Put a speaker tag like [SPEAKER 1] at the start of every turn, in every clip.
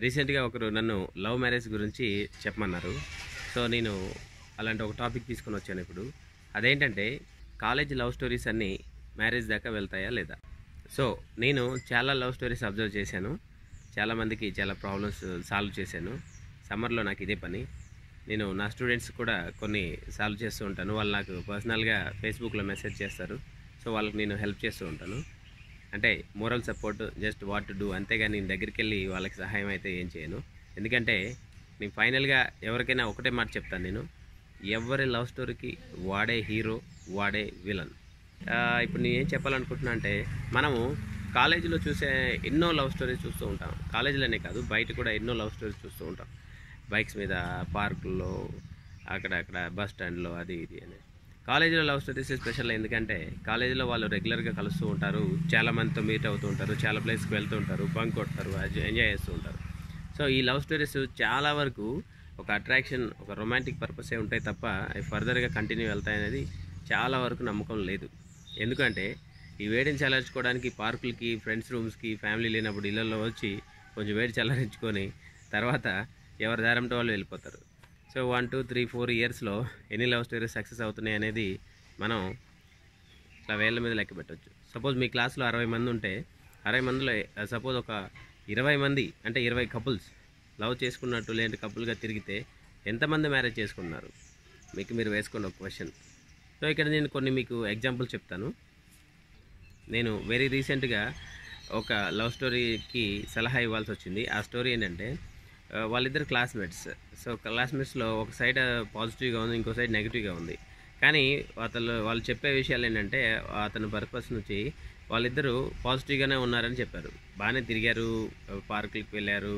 [SPEAKER 1] రీసెంట్గా ఒకరు నన్ను లవ్ మ్యారేజ్ గురించి చెప్పమన్నారు సో నేను అలాంటి ఒక టాపిక్ తీసుకొని వచ్చాను ఇప్పుడు అదేంటంటే కాలేజ్ లవ్ స్టోరీస్ అన్నీ మ్యారేజ్ దాకా వెళ్తాయా లేదా సో నేను చాలా లవ్ స్టోరీస్ అబ్జర్వ్ చేశాను చాలామందికి చాలా ప్రాబ్లమ్స్ సాల్వ్ చేశాను సమ్మర్లో నాకు ఇదే పని నేను నా స్టూడెంట్స్ కూడా కొన్ని సాల్వ్ చేస్తూ ఉంటాను వాళ్ళు నాకు పర్సనల్గా ఫేస్బుక్లో మెసేజ్ చేస్తారు సో వాళ్ళకి నేను హెల్ప్ చేస్తూ ఉంటాను అంటే moral support just what to do అంతేగాని నేను దగ్గరికి వెళ్ళి వాళ్ళకి సహాయం అయితే ఏం చేయను ఎందుకంటే నేను ఫైనల్గా ఎవరికైనా ఒకటే మాట చెప్తాను నేను ఎవరి లవ్ స్టోరీకి వాడే హీరో వాడే విలన్ ఇప్పుడు నేను ఏం చెప్పాలనుకుంటున్నా అంటే మనము కాలేజీలో చూసే ఎన్నో లవ్ స్టోరీస్ చూస్తూ ఉంటాం కాలేజీలోనే కాదు బయట కూడా ఎన్నో లవ్ స్టోరీస్ చూస్తూ ఉంటాం బైక్స్ మీద పార్కుల్లో అక్కడ అక్కడ బస్ స్టాండ్లో అది ఇది అని కాలేజీలో లవ్ స్టోరీస్ స్పెషల్ ఎందుకంటే కాలేజీలో వాళ్ళు రెగ్యులర్గా కలుస్తూ ఉంటారు చాలా మందితో మీట్ అవుతూ ఉంటారు చాలా ప్లేస్కి వెళ్తూ ఉంటారు బంక్ కొడతారు ఎంజాయ్ చేస్తూ ఉంటారు సో ఈ లవ్ స్టోరీస్ చాలా వరకు ఒక అట్రాక్షన్ ఒక రొమాంటిక్ పర్పసే ఉంటాయి తప్ప అవి ఫర్దర్గా కంటిన్యూ వెళ్తాయనేది చాలా వరకు నమ్మకం లేదు ఎందుకంటే ఈ వేడిని చల్లార్చుకోవడానికి పార్కులకి ఫ్రెండ్స్ రూమ్స్కి ఫ్యామిలీ లేనప్పుడు ఇళ్ళల్లో వచ్చి కొంచెం వేడి చల్లారించుకొని తర్వాత ఎవరి దారంతో వాళ్ళు వెళ్ళిపోతారు so one two three four ఇయర్స్లో ఎన్ని లవ్ స్టోరీస్ సక్సెస్ అవుతున్నాయి అనేది మనం ఇట్లా వేళ్ళ మీద లెక్క పెట్టవచ్చు సపోజ్ మీ క్లాస్లో అరవై మంది ఉంటే అరవై మందిలో సపోజ్ ఒక ఇరవై మంది అంటే ఇరవై కపుల్స్ లవ్ చేసుకున్నట్టు లేని కపుల్గా తిరిగితే ఎంతమంది మ్యారేజ్ చేసుకున్నారు మీకు మీరు వేసుకోండి ఒక క్వశ్చన్ సో ఇక్కడ నేను కొన్ని మీకు ఎగ్జాంపుల్ చెప్తాను నేను వెరీ రీసెంట్గా ఒక లవ్ స్టోరీకి సలహా ఇవ్వాల్సి వచ్చింది ఆ స్టోరీ ఏంటంటే ఆ, వాళ్ళిద్దరు క్లాస్మేట్స్ సో క్లాస్మేట్స్లో ఒక సైడ్ పాజిటివ్గా ఉంది ఇంకో సైడ్ నెగిటివ్గా ఉంది కానీ అతను వాళ్ళు చెప్పే విషయాలు ఏంటంటే అతని పర్పస్ నుంచి వాళ్ళిద్దరూ పాజిటివ్గానే ఉన్నారని చెప్పారు బాగానే తిరిగారు పార్కులకు వెళ్ళారు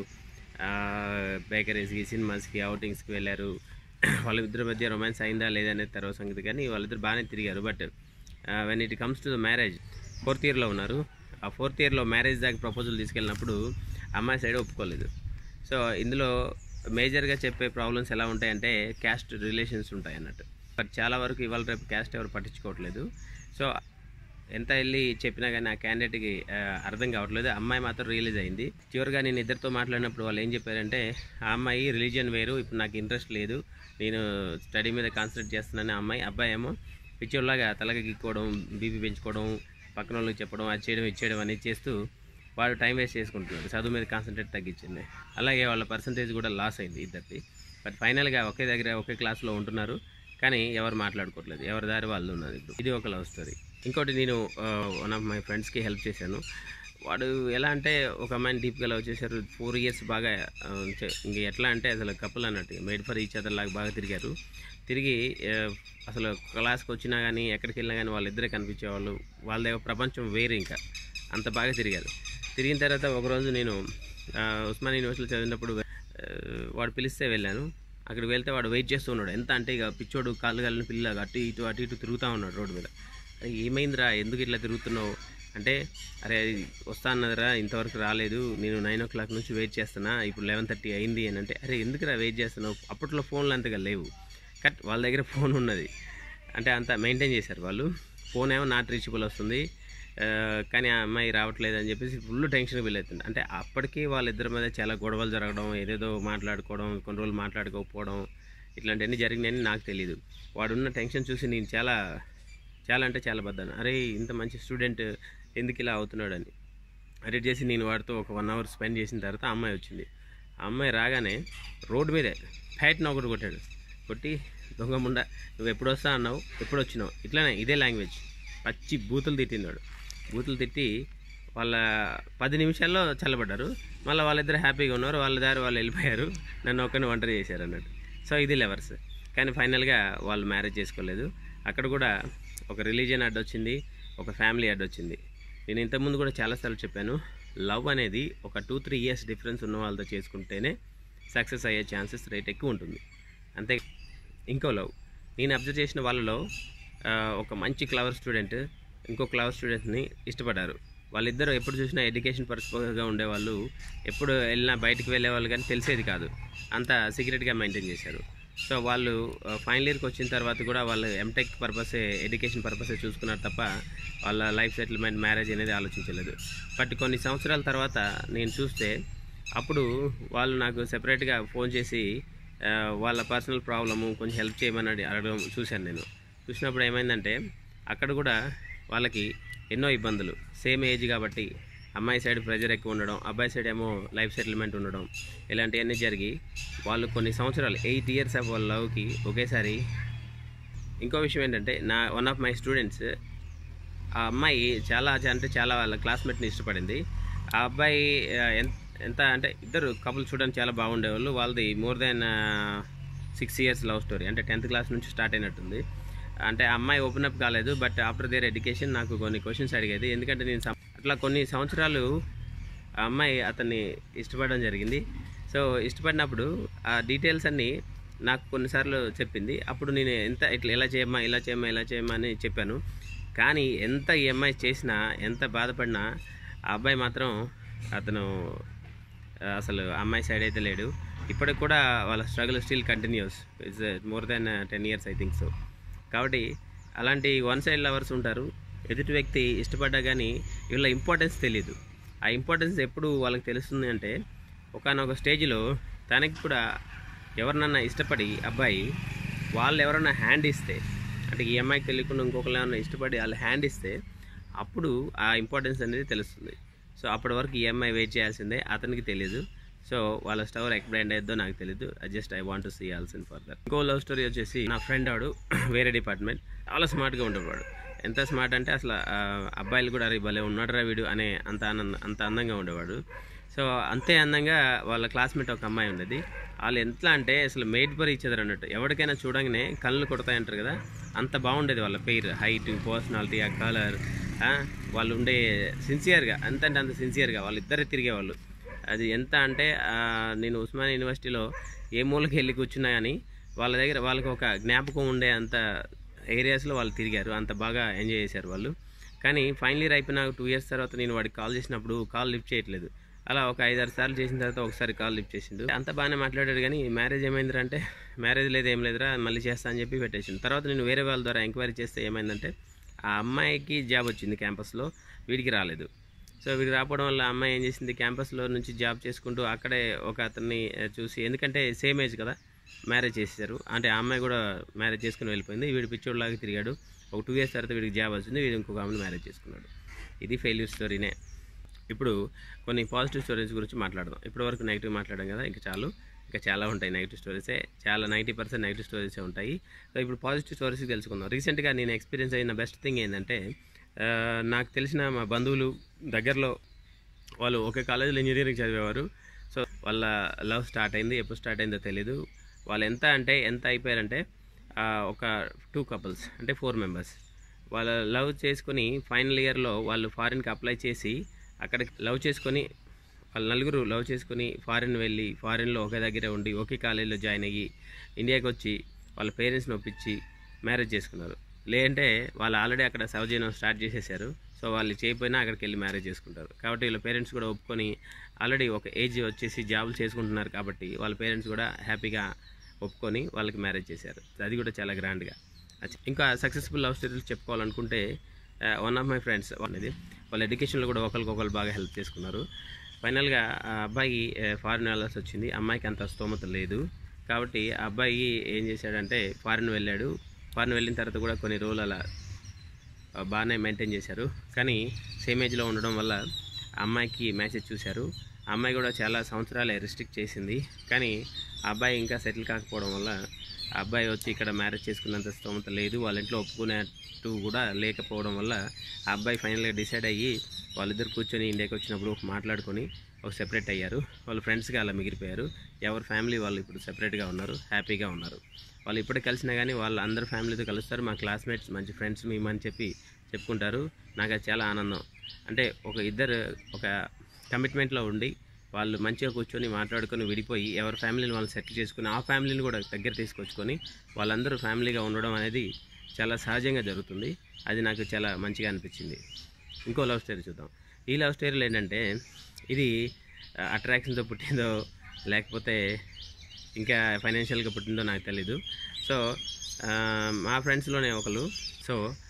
[SPEAKER 1] బేకరీస్కి సినిమాస్కి అవుటింగ్స్కి వెళ్ళారు వాళ్ళిద్దరి మధ్య రొమాన్స్ అయిందా లేదా అనేది తర్వాత సంగతి కానీ వాళ్ళిద్దరు బాగానే తిరిగారు but when it comes to the marriage fourth ఇయర్లో ఉన్నారు ఆ ఫోర్త్ ఇయర్లో మ్యారేజ్ దాకా ప్రపోజల్ తీసుకెళ్ళినప్పుడు అమ్మాయి సైడ్ ఒప్పుకోలేదు సో ఇందులో మేజర్గా చెప్పే ప్రాబ్లమ్స్ ఎలా ఉంటాయంటే క్యాస్ట్ రిలేషన్స్ ఉంటాయి అన్నట్టు బట్ చాలా వరకు ఇవాళ రేపు క్యాస్ట్ ఎవరు పట్టించుకోవట్లేదు సో ఎంత వెళ్ళి చెప్పినా కానీ ఆ క్యాండిడేట్కి ఆ, అర్థం కావట్లేదు అమ్మాయి మాత్రం రియలైజ్ అయింది చివరిగా నేను ఇద్దరితో మాట్లాడినప్పుడు వాళ్ళు ఏం చెప్పారంటే ఆ అమ్మాయి రిలీజియన్ వేరు ఇప్పుడు నాకు ఇంట్రెస్ట్ లేదు నేను స్టడీ మీద కాన్సన్ట్రేట్ చేస్తున్నాను ఆ అమ్మాయి అబ్బాయి ఏమో పిచ్చోళ్ళలాగా తలకి గిక్కోవడం బీపీ పెంచుకోవడం పక్కన వాళ్ళకి చెప్పడం అది చేయడం ఇది చేయడం అనేది చేస్తూ వాడు టైం వేస్ట్ చేసుకుంటున్నాడు చదువు మీద కాన్సన్ట్రేట్ తగ్గించింది అలాగే వాళ్ళ పర్సంటేజ్ కూడా లాస్ అయింది ఇద్దరిది బట్ ఫైనల్గా ఒకే దగ్గర ఒకే క్లాస్లో ఉంటున్నారు కానీ ఎవరు మాట్లాడుకోవట్లేదు ఎవరి దారి వాళ్ళు ఉన్నారు ఇప్పుడు ఇది ఒక లవ్ స్టోరీ ఇంకోటి నేను వన్ ఆఫ్ మై ఫ్రెండ్స్కి హెల్ప్ చేశాను వాడు ఎలా అంటే ఒక అమ్మాయిని డీప్గా లవ్ చేశారు ఫోర్ ఇయర్స్ బాగా ఆ, చే- ఇంక ఎట్లా అంటే అసలు కపుల్ అన్నట్టు మేడ్ ఫర్ ఈచ్ అదర్ లాగా బాగా తిరిగారు తిరిగి ఆ, అసలు క్లాస్కి వచ్చినా కానీ ఎక్కడికి వెళ్ళినా కానీ వాళ్ళిద్దరే కనిపించేవాళ్ళు వాళ్ళ ప్రపంచం వేరే ఇంకా అంత బాగా తిరిగారు తిరిగిన తర్వాత ఒకరోజు నేను ఆ, ఉస్మాన్ యూనివర్సిటీలో చదివినప్పుడు ఆ, వాడు పిలిస్తే వెళ్ళాను అక్కడికి వెళ్తే వాడు వెయిట్ చేస్తూ ఉన్నాడు ఎంత అంటే ఇక పిచ్చోడు కాళ్ళు కాళ్ళని పిల్ల అటు ఇటు అటు ఇటు తిరుగుతూ ఉన్నాడు రోడ్డు మీద అరే ఏమైందిరా ఎందుకు ఇట్లా తిరుగుతున్నావు అంటే అరే అది వస్తా అన్నదిరా ఇంతవరకు రాలేదు నేను నైన్ ఓ క్లాక్ నుంచి వెయిట్ చేస్తున్నా ఇప్పుడు లెవెన్ థర్టీ అయింది అని అంటే అరే ఎందుకురా వెయిట్ చేస్తున్నావు అప్పట్లో ఫోన్లు అంతగా లేవు కట్ వాళ్ళ దగ్గర ఫోన్ ఉన్నది అంటే అంత మెయింటైన్ చేశారు వాళ్ళు ఫోన్ ఏమో నాట్ రీచబుల్ వస్తుంది ఆ, కానీ ఆ అమ్మాయి రావట్లేదు అని చెప్పేసి ఫుల్ టెన్షన్ ఫీల్ అవుతుంది అంటే అప్పటికి వాళ్ళిద్దరి మీద చాలా గొడవలు జరగడం ఏదేదో మాట్లాడుకోవడం కొన్ని రోజులు మాట్లాడుకోకపోవడం ఇట్లాంటివన్నీ జరిగినాయని నాకు తెలియదు వాడున్న టెన్షన్ చూసి నేను చాలా చాలా అంటే చాలా బద్దాను అరే ఇంత మంచి స్టూడెంట్ ఎందుకు ఇలా అవుతున్నాడని ఎడిట్ చేసి నేను వాడితో ఒక వన్ అవర్ స్పెండ్ చేసిన తర్వాత ఆ అమ్మాయి వచ్చింది ఆ అమ్మాయి రాగానే రోడ్డు మీదే ఫ్యాట్ని ఒకటి కొట్టాడు కొట్టి దొంగ ముండ నువ్వు ఎప్పుడు వస్తా అన్నావు ఎప్పుడు వచ్చినావు ఇట్లానే ఇదే లాంగ్వేజ్ పచ్చి బూతులు తిట్టినాడు బూతులు తిట్టి వాళ్ళ పది నిమిషాల్లో చల్లబడ్డారు మళ్ళీ వాళ్ళిద్దరు హ్యాపీగా ఉన్నారు వాళ్ళ దారి వాళ్ళు వెళ్ళిపోయారు నన్ను ఒక్కరిని ఒంటరి చేశారు అన్నట్టు సో ఇది లెవర్స్ కానీ ఫైనల్గా వాళ్ళు మ్యారేజ్ చేసుకోలేదు అక్కడ కూడా ఒక రిలీజియన్ అడ్డు వచ్చింది ఒక ఫ్యామిలీ అడ్డు వచ్చింది నేను ఇంతకుముందు కూడా చాలాసార్లు చెప్పాను లవ్ అనేది ఒక టూ త్రీ ఇయర్స్ డిఫరెన్స్ ఉన్న వాళ్ళతో చేసుకుంటేనే సక్సెస్ అయ్యే ఛాన్సెస్ రేట్ ఎక్కువ ఉంటుంది అంతే ఇంకో లవ్ నేను అబ్జర్వ్ చేసిన వాళ్ళలో ఆ, ఒక మంచి క్లవర్ స్టూడెంట్ ఇంకో క్లవర్ స్టూడెంట్ని ఇష్టపడ్డారు వాళ్ళిద్దరూ ఎప్పుడు చూసినా ఎడ్యుకేషన్ పర్పస్గా ఉండేవాళ్ళు ఎప్పుడు వెళ్ళినా బయటికి వెళ్ళేవాళ్ళు కానీ తెలిసేది కాదు అంత సీక్రెట్గా మెయింటైన్ చేశారు సో వాళ్ళు ఫైనల్ ఇయర్కి వచ్చిన తర్వాత కూడా వాళ్ళు ఎంటెక్ పర్పసే ఎడ్యుకేషన్ పర్పసే చూసుకున్నారు తప్ప వాళ్ళ లైఫ్ సెటిల్మెంట్ మ్యారేజ్ అనేది ఆలోచించలేదు బట్ కొన్ని సంవత్సరాల తర్వాత నేను చూస్తే అప్పుడు వాళ్ళు నాకు సెపరేట్గా ఫోన్ చేసి ఆ, వాళ్ళ పర్సనల్ ప్రాబ్లము కొంచెం హెల్ప్ చేయమని అడి- అడగడం చూశాను నేను చూసినప్పుడు ఏమైందంటే అక్కడ కూడా వాళ్ళకి ఎన్నో ఇబ్బందులు సేమ్ ఏజ్ కాబట్టి అమ్మాయి సైడ్ ప్రెజర్ ఎక్కువ ఉండడం అబ్బాయి సైడ్ ఏమో లైఫ్ సెటిల్మెంట్ ఉండడం ఇలాంటివన్నీ జరిగి వాళ్ళు కొన్ని సంవత్సరాలు ఎయిట్ ఇయర్స్ ఆఫ్ వాళ్ళ లవ్కి ఒకేసారి ఇంకో విషయం ఏంటంటే నా వన్ ఆఫ్ మై స్టూడెంట్స్ ఆ అమ్మాయి చాలా చా- అంటే చాలా వాళ్ళ క్లాస్మేట్ని ఇష్టపడింది ఆ అబ్బాయి ఆ, ఎన్- ఎంత అంటే ఇద్దరు కపుల్ చూడడానికి చాలా బాగుండేవాళ్ళు వాళ్ళది more than six years love story అంటే టెన్త్ క్లాస్ నుంచి స్టార్ట్ అయినట్టుంది అంటే ఆ అమ్మాయి ఓపెన్ అప్ కాలేదు బట్ ఆఫ్టర్ దేర్ ఎడ్యుకేషన్ నాకు కొన్ని క్వశ్చన్స్ అడిగేది ఎందుకంటే నేను సం- అట్లా కొన్ని సంవత్సరాలు ఆ అమ్మాయి అతన్ని ఇష్టపడడం జరిగింది సో ఇష్టపడినప్పుడు ఆ డీటెయిల్స్ అన్నీ నాకు కొన్నిసార్లు చెప్పింది అప్పుడు నేను ఎంత ఇట్లా ఇలా చేయమ్మా ఇలా చేయమ్మా ఇలా చేయమ్మా అని చెప్పాను కానీ ఎంత ఈ అమ్మాయి చేసినా ఎంత బాధపడినా ఆ అబ్బాయి మాత్రం అతను ఆ, అసలు అమ్మాయి సైడ్ అయితే లేడు ఇప్పటికి కూడా వాళ్ళ struggle still continues it's more than ten years I think so కాబట్టి అలాంటి వన్ సైడ్ లవర్స్ ఉంటారు ఎదుటి వ్యక్తి ఇష్టపడ్డా కానీ వీళ్ళ ఇంపార్టెన్స్ తెలియదు ఆ ఇంపార్టెన్స్ ఎప్పుడు వాళ్ళకి తెలుస్తుంది అంటే ఒకనొక స్టేజ్లో తనకి కూడా ఎవరినన్నా ఇష్టపడి అబ్బాయి వాళ్ళు ఎవరైనా హ్యాండ్ ఇస్తే అంటే ఈ అమ్మాయికి తెలియకుండా ఇంకొకరు ఏమైనా ఇష్టపడి వాళ్ళు హ్యాండ్ ఇస్తే అప్పుడు ఆ ఇంపార్టెన్స్ అనేది తెలుస్తుంది సో అప్పటి వరకు ఈ అమ్మాయి వెయిట్ చేయాల్సిందే అతనికి తెలియదు సో వాళ్ళ స్టోర్ ఎక్కడ ఎండ్ అయ్యో నాకు తెలియదు just I want to see ఆల్సిన్ ఫర్దర్ ఇంకో లవ్ స్టోరీ వచ్చేసి నా ఫ్రెండ్ వాడు వేరే డిపార్ట్మెంట్ చాలా స్మార్ట్గా ఉండేవాడు ఎంత స్మార్ట్ అంటే అసలు ఆ, అబ్బాయిలు కూడా అరే భలే ఉన్నాడురా వీడు అనే అంత ఆనంద అంత అందంగా ఉండేవాడు సో అంతే అందంగా వాళ్ళ క్లాస్మేట్ ఒక అమ్మాయి ఉండేది వాళ్ళు ఎట్లా అంటే అసలు మేడ్ పర్ ఇచ్చేదారు అన్నట్టు ఎవరికైనా చూడంగానే కళ్ళు కొడతాయంటారు కదా అంత బాగుండేది వాళ్ళ పేరు హైట్ పర్సనాలిటీ ఆ కలర్ వాళ్ళు ఉండే సిన్సియర్గా అంత అంటే అంత సిన్సియర్గా వాళ్ళిద్దరే తిరిగేవాళ్ళు అది ఎంత అంటే ఆ, నేను ఉస్మాన్ యూనివర్సిటీలో ఏ మూలకి వెళ్ళి కూర్చున్నాయని వాళ్ళ దగ్గర వాళ్ళకి ఒక జ్ఞాపకం ఉండే అంత ఏరియాస్లో వాళ్ళు తిరిగారు అంత బాగా ఎంజాయ్ చేశారు వాళ్ళు కానీ ఫైనల్ ఇయర్ అయిపోయిన టూ ఇయర్స్ తర్వాత నేను వాడికి కాల్ చేసినప్పుడు కాల్ లిఫ్ట్ చేయట్లేదు అలా ఒక ఐదారు సార్లు చేసిన తర్వాత ఒకసారి కాల్ లిఫ్ట్ చేసిండు అంత బాగానే మాట్లాడాడు కానీ మ్యారేజ్ ఏమైందిరా అంటే మ్యారేజ్ లేదు ఏం లేదురా మళ్ళీ చేస్తా అని చెప్పి పెట్టేసిండు తర్వాత నేను వేరే వాళ్ళ ద్వారా ఎంక్వైరీ చేస్తే ఏమైందంటే ఆ అమ్మాయికి జాబ్ వచ్చింది క్యాంపస్లో వీడికి రాలేదు సో వీడికి రావడం వల్ల ఆ అమ్మాయి ఏం చేసింది క్యాంపస్లో నుంచి జాబ్ చేసుకుంటూ అక్కడే ఒక అతన్ని ఆ, చూసి ఎందుకంటే సేమ్ ఏజ్ కదా మ్యారేజ్ చేసేసారు అంటే ఆ అమ్మాయి కూడా మ్యారేజ్ చేసుకుని వెళ్ళిపోయింది వీడు పిచ్చోడ్లాగా తిరిగాడు ఒక టూ ఇయర్స్ తర్వాత వీడికి జాబ్ వచ్చింది వీడు ఇంకొక ఆమెను మ్యారేజ్ చేసుకున్నాడు ఇది ఫెయిల్యూర్ స్టోరీనే ఇప్పుడు కొన్ని పాజిటివ్ స్టోరీస్ గురించి మాట్లాడదాం ఇప్పటి వరకు నెగిటివ్ మాట్లాడడం కదా ఇంకా చాలు ఇంకా చాలా ఉంటాయి నెగిటివ్ స్టోరీసే చాలా నైంటీ పర్సెంట్ నెగిటివ్ స్టోరీసే ఉంటాయి సో ఇప్పుడు పాజిటివ్ స్టోరీస్ తెలుసుకుందాం రీసెంట్గా నేను ఎక్స్పీరియన్స్ అయిన బెస్ట్ థింగ్ ఏంటంటే ఆ, నాకు తెలిసిన మా బంధువులు దగ్గరలో వాళ్ళు ఒకే కాలేజీలో ఇంజనీరింగ్ చదివేవారు సో వాళ్ళ లవ్ స్టార్ట్ అయింది ఎప్పుడు స్టార్ట్ అయిందో తెలీదు వాళ్ళు ఎంత అంటే ఎంత అయిపోయారంటే ఆ, ఒక టూ కపుల్స్ అంటే ఫోర్ మెంబర్స్ వాళ్ళ లవ్ చేసుకొని ఫైనల్ ఇయర్లో వాళ్ళు ఫారిన్కి అప్లై చేసి అక్కడ లవ్ చేసుకొని వాళ్ళ నలుగురు లవ్ చేసుకొని ఫారిన్ వెళ్ళి ఫారిన్లో ఒకే దగ్గరే ఉండి ఒకే కాలేజీలో జాయిన్ అయ్యి ఇండియాకి వచ్చి వాళ్ళ పేరెంట్స్ని ఒప్పించి మ్యారేజ్ చేసుకున్నారు లేదంటే వాళ్ళు ఆల్రెడీ అక్కడ సర్వ్ చేయడం స్టార్ట్ చేసేసారు సో వాళ్ళు చేయకపోయినా అక్కడికి వెళ్ళి మ్యారేజ్ చేసుకుంటారు కాబట్టి వీళ్ళ పేరెంట్స్ కూడా ఒప్పుకొని ఆల్రెడీ ఒక ఏజ్ వచ్చేసి జాబులు చేసుకుంటున్నారు కాబట్టి వాళ్ళ పేరెంట్స్ కూడా హ్యాపీగా ఒప్పుకొని వాళ్ళకి మ్యారేజ్ చేశారు అది కూడా చాలా గ్రాండ్గా ఇంకా సక్సెస్ఫుల్ లవ్ స్టోరీలు చెప్పుకోవాలనుకుంటే వన్ ఆఫ్ మై ఫ్రెండ్స్ అనేది వాళ్ళ ఎడ్యుకేషన్లో కూడా ఒకరికొకరు బాగా హెల్ప్ చేసుకున్నారు ఫైనల్గా ఆ అబ్బాయి ఫారిన్ వెళ్ళాల్సి వచ్చింది అమ్మాయికి అంత స్తోమత లేదు కాబట్టి ఆ అబ్బాయి ఏం చేశాడంటే ఫారిన్ వెళ్ళాడు ఫారిన్ వెళ్ళిన తర్వాత కూడా కొన్ని రోజులు అలా ఆ, బాగానే మెయింటైన్ చేశారు కానీ సేమ్ ఏజ్లో ఉండడం వల్ల ఆ అమ్మాయికి మెసేజ్ చూశారు ఆ అమ్మాయి కూడా చాలా సంవత్సరాలే రిస్ట్రిక్ట్ చేసింది కానీ ఆ అబ్బాయి ఇంకా సెటిల్ కాకపోవడం వల్ల ఆ అబ్బాయి వచ్చి ఇక్కడ మ్యారేజ్ చేసుకున్నంత స్తోమత లేదు వాళ్ళ ఇంట్లో ఒప్పుకునేట్టు కూడా లేకపోవడం వల్ల ఆ అబ్బాయి ఫైనల్గా డిసైడ్ అయ్యి వాళ్ళిద్దరు కూర్చొని ఇండియాకి వచ్చినప్పుడు మాట్లాడుకొని ఒక సెపరేట్ అయ్యారు వాళ్ళ ఫ్రెండ్స్గా అలా మిగిలిపోయారు ఎవరి ఫ్యామిలీ వాళ్ళు ఇప్పుడు సెపరేట్గా ఉన్నారు హ్యాపీగా ఉన్నారు వాళ్ళు ఇప్పుడు కలిసినా కానీ వాళ్ళు అందరు ఫ్యామిలీతో కలుస్తారు మా క్లాస్మేట్స్ మంచి ఫ్రెండ్స్ మేమని చెప్పి చెప్పుకుంటారు నాకు అది చాలా ఆనందం అంటే ఒక ఇద్దరు ఒక కమిట్మెంట్లో ఉండి వాళ్ళు మంచిగా కూర్చొని మాట్లాడుకొని విడిపోయి ఎవరి ఫ్యామిలీని వాళ్ళు సెటిల్ చేసుకుని ఆ ఫ్యామిలీని కూడా దగ్గర తీసుకొచ్చుకొని వాళ్ళందరూ ఫ్యామిలీగా ఉండడం అనేది చాలా సహజంగా జరుగుతుంది అది నాకు చాలా మంచిగా అనిపించింది ఇంకో లవ్ స్టోరీ చూద్దాం ఈ లవ్ స్టోరీలో ఏంటంటే ఇది అట్రాక్షన్తో పుట్టిందో లేకపోతే ఇంకా ఫైనాన్షియల్గా పుట్టిందో నాకు తెలీదు సో ఆ, మా ఫ్రెండ్స్లోనే ఒకరు సో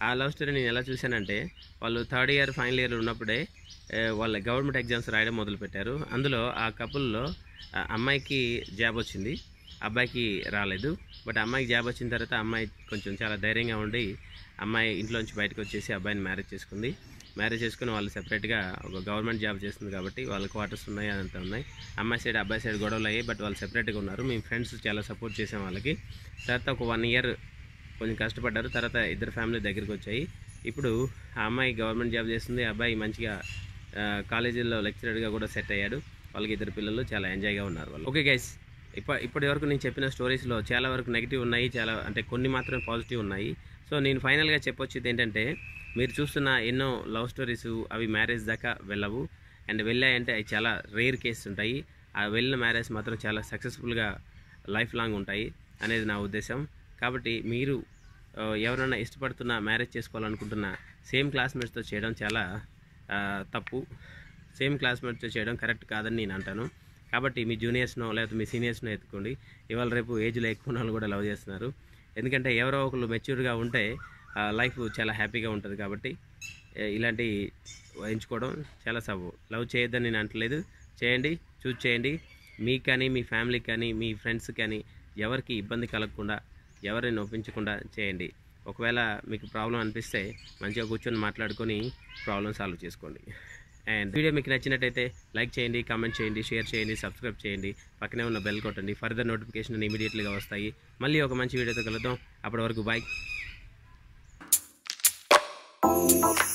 [SPEAKER 1] ఆ లవ్ స్టోరీ నేను ఎలా చూశానంటే వాళ్ళు థర్డ్ ఇయర్ ఫైనల్ ఇయర్ ఉన్నప్పుడే ఏ, వాళ్ళ గవర్నమెంట్ ఎగ్జామ్స్ రాయడం మొదలుపెట్టారు అందులో ఆ కపుల్లో ఆ అమ్మాయికి జాబ్ వచ్చింది అబ్బాయికి రాలేదు బట్ అమ్మాయికి జాబ్ వచ్చిన తర్వాత అమ్మాయి కొంచెం చాలా ధైర్యంగా ఉండి అమ్మాయి ఇంట్లోంచి బయటకు వచ్చేసి అబ్బాయిని మ్యారేజ్ చేసుకుంది మ్యారేజ్ చేసుకుని వాళ్ళు సెపరేట్గా ఒక గవర్నమెంట్ జాబ్ చేస్తుంది కాబట్టి వాళ్ళ క్వార్టర్స్ ఉన్నాయి అదంతా ఉన్నాయి అమ్మాయి సైడ్ అబ్బాయి సైడ్ గొడవలు అయ్యాయి బట్ వాళ్ళు సెపరేట్గా ఉన్నారు మేము ఫ్రెండ్స్ చాలా సపోర్ట్ చేసాం వాళ్ళకి తర్వాత ఒక వన్ ఇయర్ కొంచెం కష్టపడ్డారు తర్వాత ఇద్దరు ఫ్యామిలీ దగ్గరికి వచ్చాయి ఇప్పుడు ఆ అమ్మాయి గవర్నమెంట్ జాబ్ చేస్తుంది ఆ అబ్బాయి మంచిగా ఆ, కాలేజీలో లెక్చరర్గా కూడా సెట్ అయ్యాడు వాళ్ళకి ఇద్దరు పిల్లలు చాలా ఎంజాయ్గా ఉన్నారు వాళ్ళు ఓకే గైస్ ఇప్ప ఇప్పటి వరకు నేను చెప్పిన స్టోరీస్లో చాలా వరకు నెగిటివ్ ఉన్నాయి చాలా అంటే కొన్ని మాత్రమే పాజిటివ్ ఉన్నాయి సో నేను ఫైనల్గా చెప్పొచ్చేది ఏంటంటే మీరు చూస్తున్న ఎన్నో లవ్ స్టోరీస్ అవి మ్యారేజ్ దాకా వెళ్ళవు అండ్ వెళ్ళాయంటే అవి చాలా రేర్ కేసెస్ ఉంటాయి ఆ వెళ్ళిన మ్యారేజ్ మాత్రం చాలా సక్సెస్ఫుల్గా లైఫ్ లాంగ్ ఉంటాయి అనేది నా ఉద్దేశం కాబట్టి మీరు ఆ, ఎవరైనా ఇష్టపడుతున్న మ్యారేజ్ చేసుకోవాలనుకుంటున్న సేమ్ క్లాస్మేట్స్తో చేయడం చాలా ఆ, తప్పు సేమ్ క్లాస్మేట్స్తో చేయడం కరెక్ట్ కాదని నేను అంటాను కాబట్టి మీ జూనియర్స్నో లేకపోతే మీ సీనియర్స్నో ఎత్తుకోండి ఇవాళ రేపు ఏజ్లో ఎక్కువ ఉన్న వాళ్ళు కూడా లవ్ చేస్తున్నారు ఎందుకంటే ఎవరో ఒకరు మెచ్యూర్గా ఉంటే లైఫ్ చాలా హ్యాపీగా ఉంటుంది కాబట్టి ఏ, ఇలాంటి ఎంచుకోవడం చాలా సబు లవ్ చేయొద్దని నేను అంటలేదు చేయండి చూస్ చేయండి మీకు కానీ మీ ఫ్యామిలీకి కానీ మీ ఫ్రెండ్స్ కానీ ఎవరికి ఇబ్బంది కలగకుండా ఎవరిని నొప్పించకుండా చేయండి ఒకవేళ మీకు ప్రాబ్లం అనిపిస్తే మంచిగా కూర్చొని మాట్లాడుకొని ప్రాబ్లం సాల్వ్ చేసుకోండి అండ్ వీడియో మీకు నచ్చినట్టయితే లైక్ చేయండి కామెంట్ చేయండి షేర్ చేయండి సబ్స్క్రైబ్ చేయండి పక్కనే ఉన్న బెల్ కొట్టండి ఫర్దర్ నోటిఫికేషన్ ఇమీడియట్లీగా వస్తాయి మళ్ళీ ఒక మంచి వీడియోతో కలుద్దాం అప్పటి వరకు బాయ్